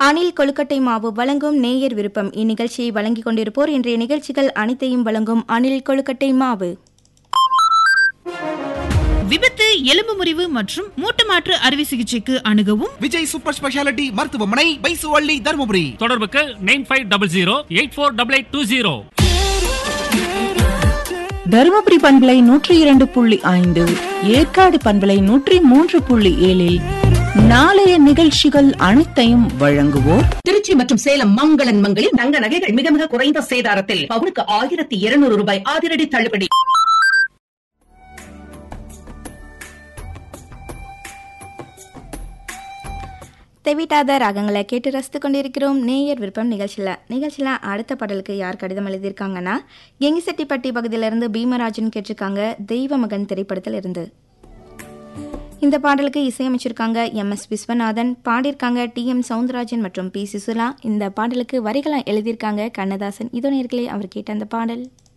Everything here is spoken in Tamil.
அணில் கொழுக்கட்டை மாவு வழங்கும் நேயர் விருப்பம் இந்நிகழ்ச்சியை வழங்கிக் கொண்டிருப்போர் இன்றைய நிகழ்ச்சிகள் அனைத்தையும் வழங்கும் அணில் கொழுக்கட்டை மாவு விபத்து எலும்பு முறிவு மற்றும் மூட்டு மாற்று அறுவை சிகிச்சைக்கு அணுகவும் விஜய் சூப்பர் ஸ்பெஷாலிட்டி மருத்துவமனை பைசுவள்ளி தருமபுரி தொடர்புக்கு nine five double zero eight four double eight two zero Dharmapuri பண்பலை நூற்றி இரண்டு புள்ளி ஐந்து ஏற்காடு பண்பலை நூற்றி மூன்று புள்ளி ஏழில் நாளைய நிகழ்ச்சிகள் அனைத்தையும் வழங்குவோர் திருச்சி மற்றும் சேலம் மங்களன் மங்களில் தங்க நகைகள் மிக மிக குறைந்த சேதாரத்தில் பவுனுக்கு ஆயிரத்தி இருநூறு ரூபாய் அதிரடி தள்ளுபடி தெவிட்டாத ராகங்களை கேட்டு ரசித்து கொண்டிருக்கிறோம் நேயர் விருப்பம் நிகழ்ச்சியில் நிகழ்ச்சியில் அடுத்த பாடலுக்கு யார் கடிதம் எழுதியிருக்காங்கன்னா எங்கிசெட்டிப்பட்டி பகுதியிலிருந்து பீமராஜன் கேட்டிருக்காங்க தெய்வ மகன் திரைப்படத்தில் இருந்து இந்த பாடலுக்கு இசையமைச்சிருக்காங்க எம் எஸ் விஸ்வநாதன் பாடியிருக்காங்க டி எம் சவுந்தரராஜன் மற்றும் பி சிசுலா இந்த பாடலுக்கு வரிகளை எழுதியிருக்காங்க கண்ணதாசன் இதோ நேர்களே அவர் கேட்ட அந்த பாடல்